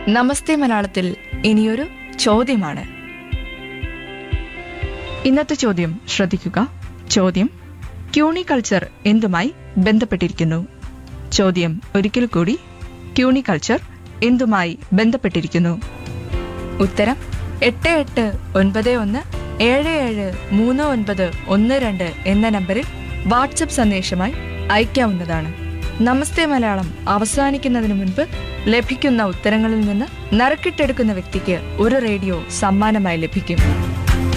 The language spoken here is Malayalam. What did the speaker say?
നമസ്തേ മലയാളത്തിൽ ഇനിയൊരു ചോദ്യമാണ് ഇന്നത്തെ ചോദ്യം ശ്രദ്ധിക്കുക ചോദ്യം ക്യൂണിക്കൾച്ചർ എന്തുമായി ബന്ധപ്പെട്ടിരിക്കുന്നു ചോദ്യം ഒരിക്കൽ കൂടി ക്യൂണിക്കൾച്ചർ എന്തുമായി ബന്ധപ്പെട്ടിരിക്കുന്നു ഉത്തരം എട്ട് എട്ട് ഒൻപത് ഒന്ന് ഏഴ് ഏഴ് മൂന്ന് ഒൻപത് ഒന്ന് രണ്ട് എന്ന നമ്പറിൽ വാട്സപ്പ് സന്ദേശമായി അയക്കാവുന്നതാണ് നമസ്തേ മലയാളം അവസാനിക്കുന്നതിന് മുൻപ് ലഭിക്കുന്ന ഉത്തരങ്ങളിൽ നിന്ന് നറുക്കിട്ടെടുക്കുന്ന വ്യക്തിക്ക് ഒരു റേഡിയോ സമ്മാനമായി ലഭിക്കും